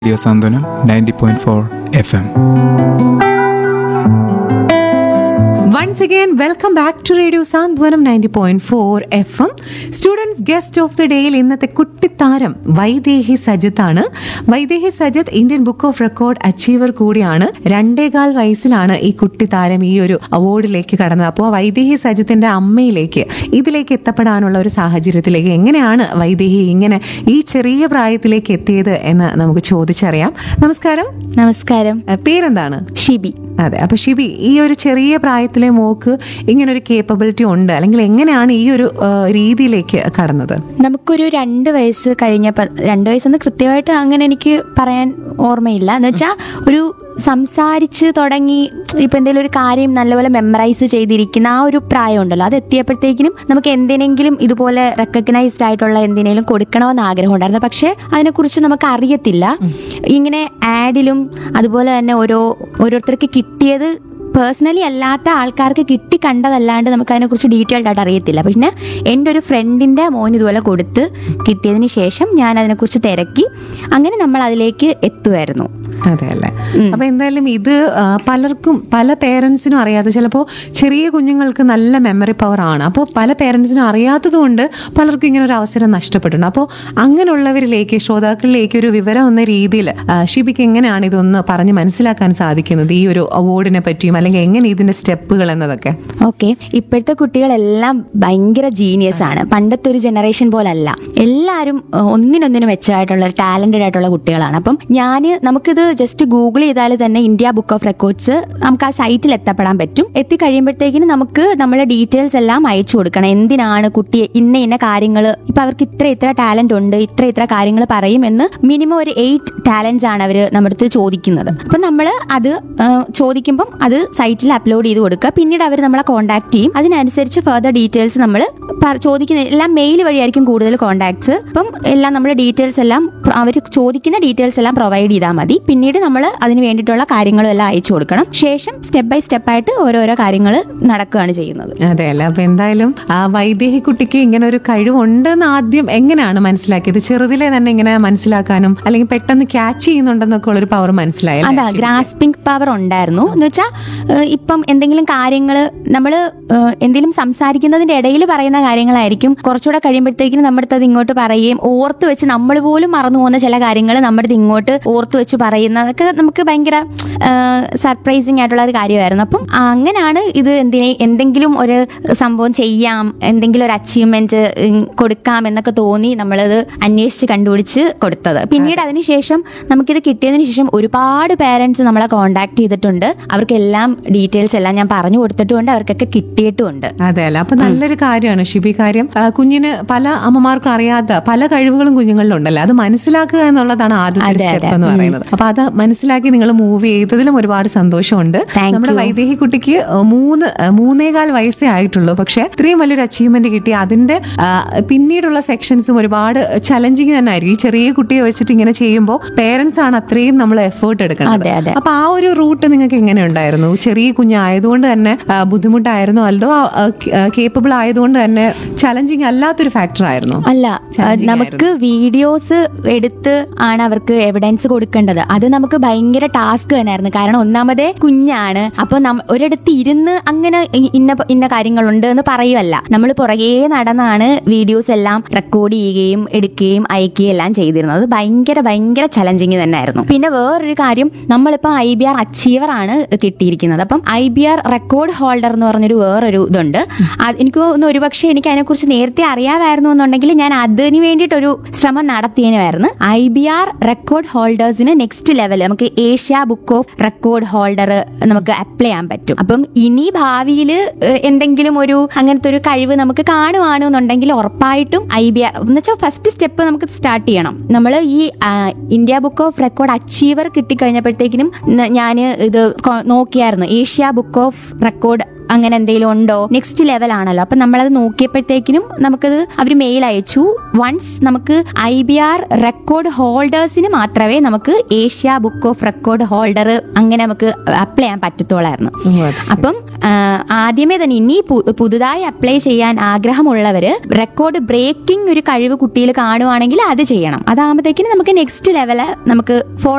Radio Santhwanam ninety point four F M Once again, welcome back to Radio Santhwanam ninety point four F M students guest of the ഡേയിൽ ഇന്നത്തെ കുട്ടിത്താരം വൈദേഹി സജിത്ത് ആണ് Vaidehi Sajith Indian book of record achiever കൂടിയാണ് രണ്ടേകാൽ വയസ്സിലാണ് ഈ കുട്ടിത്താരം ഈ ഒരു അവാർഡിലേക്ക് കടന്നത് അപ്പോൾ വൈദേഹി സജിത്തിന്റെ അമ്മയിലേക്ക് ഇതിലേക്ക് എത്തപ്പെടാനുള്ള ഒരു സാഹചര്യത്തിലേക്ക് എങ്ങനെയാണ് വൈദേഹി ഇങ്ങനെ ഈ ചെറിയ പ്രായത്തിലേക്ക് എത്തിയത് എന്ന് നമുക്ക് ചോദിച്ചറിയാം നമസ്കാരം നമസ്കാരം അഹ് പേരെന്താണ് ഷിബി അതെ അപ്പൊ ഷിബി ഈ ഒരു ചെറിയ പ്രായത്തിലെ മോക്ക് ഇങ്ങനെ ഒരു കേപ്പബിലിറ്റി ഉണ്ട് അല്ലെങ്കിൽ എങ്ങനെയാണ് ഈ ഒരു ആ, രീതിയിലേക്ക് കടന്നത് നമുക്കൊരു രണ്ട് വയസ്സ് കഴിഞ്ഞപ്പോൾ രണ്ട് വയസ്സെന്ന് കൃത്യമായിട്ട് അങ്ങനെ എനിക്ക് പറയാൻ ഓർമ്മയില്ല എന്ന് വെച്ചാൽ ഒരു സംസാരിച്ച് തുടങ്ങി ഇപ്പം എന്തെങ്കിലും ഒരു കാര്യം നല്ലപോലെ മെമ്മറൈസ് ചെയ്തിരിക്കുന്ന ആ ഒരു പ്രായം ഉണ്ടല്ലോ അത് എത്തിയപ്പോഴത്തേക്കിനും നമുക്ക് എന്തിനെങ്കിലും ഇതുപോലെ റെക്കഗ്നൈസ്ഡ് ആയിട്ടുള്ള എന്തിനേലും കൊടുക്കണമെന്ന് ആഗ്രഹം ഉണ്ടായിരുന്നു പക്ഷേ അതിനെക്കുറിച്ച് നമുക്ക് അറിയത്തില്ല ഇങ്ങനെ ആഡിലും അതുപോലെ തന്നെ ഓരോ ഓരോരുത്തർക്ക് കിട്ടിയത് പേഴ്സണലി അല്ലാത്ത ആൾക്കാർക്ക് കിട്ടി കണ്ടതല്ലാണ്ട് നമുക്ക് അതിനെക്കുറിച്ച് ഡീറ്റെയിൽഡ് ആയിട്ട് അറിയത്തില്ല പിന്നെ എൻ്റെ ഒരു ഫ്രണ്ടിൻ്റെ മോൻ ഇതുപോലെ കൊടുത്ത് കിട്ടിയതിന് ശേഷം ഞാൻ അതിനെക്കുറിച്ച് തിരക്കി അങ്ങനെ നമ്മൾ അതിലേക്ക് എത്തുമായിരുന്നു അതെ അല്ലേ അപ്പൊ എന്തായാലും ഇത് ആ, പലർക്കും പല പേരൻസിനും അറിയാതെ ചിലപ്പോൾ ചെറിയ കുഞ്ഞുങ്ങൾക്ക് നല്ല മെമ്മറി പവർ ആണ് അപ്പോൾ പല പേരൻസിനും അറിയാത്തത് കൊണ്ട് പലർക്കും ഇങ്ങനെ ഒരു അവസരം നഷ്ടപ്പെട്ടിട്ടുണ്ട് അപ്പോൾ അങ്ങനെയുള്ളവരിലേക്ക് ശ്രോതാക്കളിലേക്ക് ഒരു വിവരം എന്ന രീതിയിൽ ആ, ഷിബിക്ക് എങ്ങനെയാണ് ഇതൊന്ന് പറഞ്ഞ് മനസ്സിലാക്കാൻ സാധിക്കുന്നത് ഈ ഒരു അവാർഡിനെ പറ്റിയും അല്ലെങ്കിൽ എങ്ങനെ ഇതിന്റെ സ്റ്റെപ്പുകൾ എന്നതൊക്കെ ഓക്കെ ഇപ്പോഴത്തെ കുട്ടികളെല്ലാം ഭയങ്കര ജീനിയസ് ആണ് പണ്ടത്തെ ഒരു ജനറേഷൻ പോലല്ല എല്ലാവരും ഏഹ്, ഒന്നിനൊന്നിനും മെച്ചമായിട്ടുള്ള ടാലന്റഡ് ആയിട്ടുള്ള കുട്ടികളാണ് അപ്പം ഞാൻ നമുക്കിത് ജസ്റ്റ് ഗൂഗിൾ ചെയ്താൽ തന്നെ ഇന്ത്യ ബുക്ക് ഓഫ് റെക്കോർഡ്സ് നമുക്ക് ആ സൈറ്റിൽ എത്തപ്പെടാൻ പറ്റും എത്തിക്കഴിയുമ്പോഴത്തേക്കിന് നമുക്ക് നമ്മളെ ഡീറ്റെയിൽസ് എല്ലാം അയച്ചു കൊടുക്കണം എന്തിനാണ് കുട്ടി ഇന്ന ഇന്ന കാര്യങ്ങൾ ഇപ്പൊ അവർക്ക് ഇത്ര ഇത്ര ടാലന്റ് ഉണ്ട് ഇത്ര ഇത്ര കാര്യങ്ങൾ പറയും എന്ന് മിനിമം ഒരു എയ്റ്റ് ടാലൻസ് ആണ് അവർ നമ്മുടെ അടുത്ത് ചോദിക്കുന്നത് അപ്പൊ നമ്മൾ അത് ആ, ചോദിക്കുമ്പം അത് സൈറ്റിൽ അപ്ലോഡ് ചെയ്ത് കൊടുക്കുക പിന്നീട് അവർ നമ്മളെ കോൺടാക്ട് ചെയ്യും അതിനനുസരിച്ച് ഫർദർ ഡീറ്റെയിൽസ് നമ്മൾ ചോദിക്കുന്ന എല്ലാം മെയിൽ വഴിയായിരിക്കും കൂടുതൽ കോൺടാക്ട്സ് അപ്പം എല്ലാം നമ്മുടെ ഡീറ്റെയിൽസ് എല്ലാം അവർ ചോദിക്കുന്ന ഡീറ്റെയിൽസ് എല്ലാം പ്രൊവൈഡ് ചെയ്താൽ മതി പിന്നീട് നമ്മൾ അതിന് വേണ്ടിയിട്ടുള്ള കാര്യങ്ങളും എല്ലാം അയച്ചു കൊടുക്കണം ശേഷം സ്റ്റെപ്പ് ബൈ സ്റ്റെപ്പ് ആയിട്ട് ഓരോരോ കാര്യങ്ങൾ നടക്കുകയാണ് ചെയ്യുന്നത് അതെ അല്ല അപ്പൊ എന്തായാലും ആ വൈദേഹി കുട്ടിക്ക് ഇങ്ങനെ ഒരു കഴിവുണ്ടെന്ന് ആദ്യം എങ്ങനെയാണ് മനസ്സിലാക്കിയത് ചെറുതിലെ തന്നെ ഇങ്ങനെ മനസ്സിലാക്കാനും അല്ലെങ്കിൽ പെട്ടെന്ന് ക്യാച്ച് ചെയ്യുന്നുണ്ടെന്നൊക്കെ ഉള്ളൊരു പവർ മനസ്സിലായി അതാ ഗ്രാസ്പിംഗ് പവർ ഉണ്ടായിരുന്നു എന്ന് വെച്ചാൽ ഇപ്പം എന്തെങ്കിലും കാര്യങ്ങൾ നമ്മൾ എന്തെങ്കിലും സംസാരിക്കുന്നതിന്റെ ഇടയിൽ പറയുന്ന കാര്യങ്ങളായിരിക്കും കുറച്ചുകൂടെ കഴിയുമ്പോഴത്തേക്കും നമ്മുടെ അടുത്ത് അത് ഇങ്ങോട്ട് പറയുകയും ഓർത്ത് വെച്ച് നമ്മൾ പോലും മറന്നു പോകുന്ന ചില കാര്യങ്ങൾ നമ്മുടെ അടുത്ത് ഇങ്ങോട്ട് ഓർത്ത് വെച്ച് പറയുന്നതൊക്കെ നമുക്ക് ഭയങ്കര സർപ്രൈസിങ് ആയിട്ടുള്ള ഒരു കാര്യമായിരുന്നു അപ്പം അങ്ങനെയാണ് ഇത് എന്തിനെ എന്തെങ്കിലും ഒരു സംഭവം ചെയ്യാം എന്തെങ്കിലും ഒരു അച്ചീവ്മെന്റ് കൊടുക്കാം എന്നൊക്കെ തോന്നി നമ്മളത് അന്വേഷിച്ച് കണ്ടുപിടിച്ച് കൊടുത്തത് പിന്നീട് അതിനുശേഷം നമുക്കിത് കിട്ടിയതിന് ശേഷം ഒരുപാട് പേരൻസ് നമ്മളെ കോണ്ടാക്ട് ചെയ്തിട്ടുണ്ട് അവർക്കെല്ലാം ഡീറ്റെയിൽസ് എല്ലാം ഞാൻ പറഞ്ഞു കൊടുത്തിട്ടുമുണ്ട് അവർക്കൊക്കെ കിട്ടിയിട്ടുമുണ്ട് അതെ അല്ല അപ്പൊ നല്ലൊരു കാര്യമാണ് ഷിബി കാര്യം ആ, കുഞ്ഞിന് പല അമ്മമാർക്കും അറിയാത്ത പല കഴിവുകളും കുഞ്ഞുങ്ങളിലുണ്ടല്ലോ അത് മനസ്സിലാക്കുക എന്നുള്ളതാണ് ആദ്യത്തെ അതെ, സ്റ്റെപ്പ് അതെ. എന്ന് പറയുന്നത് അപ്പൊ അത് മനസ്സിലാക്കി നിങ്ങൾ മൂവ് ചെയ്തതിലും ഒരുപാട് സന്തോഷമുണ്ട് Thank നമ്മുടെ you. വൈദേഹി കുട്ടിക്ക് മൂന്ന് ആ, മൂന്നേകാൽ വയസ്സേ ആയിട്ടുള്ളൂ പക്ഷെ ഇത്രയും വലിയൊരു അച്ചീവ്മെന്റ് കിട്ടി അതിന്റെ ആ, പിന്നീടുള്ള സെക്ഷൻസും ഒരുപാട് ചലഞ്ചിങ് തന്നെ ആയിരിക്കും ഈ ചെറിയ കുട്ടിയെ വെച്ചിട്ട് ഇങ്ങനെ ചെയ്യുമ്പോൾ പേരൻസ് ആണ് അത്രയും നമ്മൾ എഫേർട്ട് എടുക്കുന്നത് അതെ, അതെ. അപ്പൊ ആ ഒരു റൂട്ട് നിങ്ങൾക്ക് എങ്ങനെ ഉണ്ടായിരുന്നു ചെറിയ കുഞ്ഞായതുകൊണ്ട് തന്നെ ആ, ബുദ്ധിമുട്ടായിരുന്നോ അതോ കേപ്പബിൾ ആയതുകൊണ്ട് തന്നെ ചലഞ്ചിങ് അല്ലാത്തൊരു ഫാക്ടർ ആയിരുന്നു അല്ല Challenging നമുക്ക് വീഡിയോസ് എടുത്ത് ആണ് അവർക്ക് എവിഡൻസ് കൊടുക്കേണ്ടത് അത് നമുക്ക് ഭയങ്കര ടാസ്ക് തന്നെയായിരുന്നു കാരണം ഒന്നാമതേ കുഞ്ഞാണ് അപ്പൊ നമ്മ- ഒരിടത്ത് ഇരുന്ന് അങ്ങനെ ഇ- ഇന്ന പ- ഇന്ന കാര്യങ്ങളുണ്ട് എന്ന് പറയുമല്ല നമ്മൾ പുറകെ നടന്നാണ് വീഡിയോസ് എല്ലാം റെക്കോർഡ് ചെയ്യുകയും എടുക്കുകയും അയക്കുകയും എല്ലാം ചെയ്തിരുന്നത് അത് ഭയങ്കര ഭയങ്കര ചലഞ്ചിങ് തന്നെയായിരുന്നു പിന്നെ വേറൊരു കാര്യം നമ്മളിപ്പോൾ ഐ ബി ആർ അച്ചീവർ ആണ് കിട്ടിയിരിക്കുന്നത് അപ്പം I B R record holder എന്ന് പറഞ്ഞൊരു വേറൊരു ഇതുണ്ട് അത് എനിക്ക് തോന്നുന്നു ഒരുപക്ഷെ എനിക്ക് അതിനെക്കുറിച്ച് നേരത്തെ അറിയാമായിരുന്നു എന്നുണ്ടെങ്കിൽ ഞാൻ അതിന് വേണ്ടിയിട്ടൊരു ശ്രമം നടത്തിയതിനായിരുന്നു ഐ ബി ആർ റെക്കോർഡ് ഹോൾഡേഴ്സിന് നെക്സ്റ്റ് ലെവൽ നമുക്ക് Asia book of record holder നമുക്ക് അപ്ലൈ ചെയ്യാൻ പറ്റും അപ്പം ഇനി ഭാവിയിൽ എന്തെങ്കിലും ഒരു അങ്ങനത്തെ ഒരു കഴിവ് നമുക്ക് കാണുവാണെന്നുണ്ടെങ്കിൽ ഉറപ്പായിട്ടും ഐ ബി ആർ എന്ന് വെച്ചാൽ ഫസ്റ്റ് സ്റ്റെപ്പ് നമുക്ക് സ്റ്റാർട്ട് ചെയ്യണം നമ്മൾ ഈ ആ, India book of record achiever കിട്ടിക്കഴിഞ്ഞപ്പോഴത്തേക്കിനും ഞാൻ ഇത് കൊ- നോക്കിയായിരുന്നു ഏഷ്യ ബുക്ക് ഓഫ് റെക്കോർഡ് അങ്ങനെ എന്തെങ്കിലും ഉണ്ടോ നെക്സ്റ്റ് ലെവൽ ആണല്ലോ അപ്പൊ നമ്മളത് നോക്കിയപ്പോഴത്തേക്കിനും നമുക്കത് അവർ മെയിൽ അയച്ചു വൺസ് നമുക്ക് ഐ ബി ആർ റെക്കോർഡ് ഹോൾഡേഴ്സിന് മാത്രമേ നമുക്ക് Asia book of record holder അങ്ങനെ നമുക്ക് അപ്ലൈ ചെയ്യാൻ പറ്റത്തുള്ളായിരുന്നു ഓ, അത് ശരി. അപ്പം ആ, ആദ്യമേ തന്നെ ഇനി പു- പുതുതായി അപ്ലൈ ചെയ്യാൻ ആഗ്രഹമുള്ളവര് റെക്കോർഡ് ബ്രേക്കിംഗ് ഒരു കഴിവ് കുട്ടിയിൽ കാണുവാണെങ്കിൽ അത് ചെയ്യണം അതാകുമ്പോഴത്തേക്കിന് നമുക്ക് നെക്സ്റ്റ് ലെവല് നമുക്ക് ഫോളോ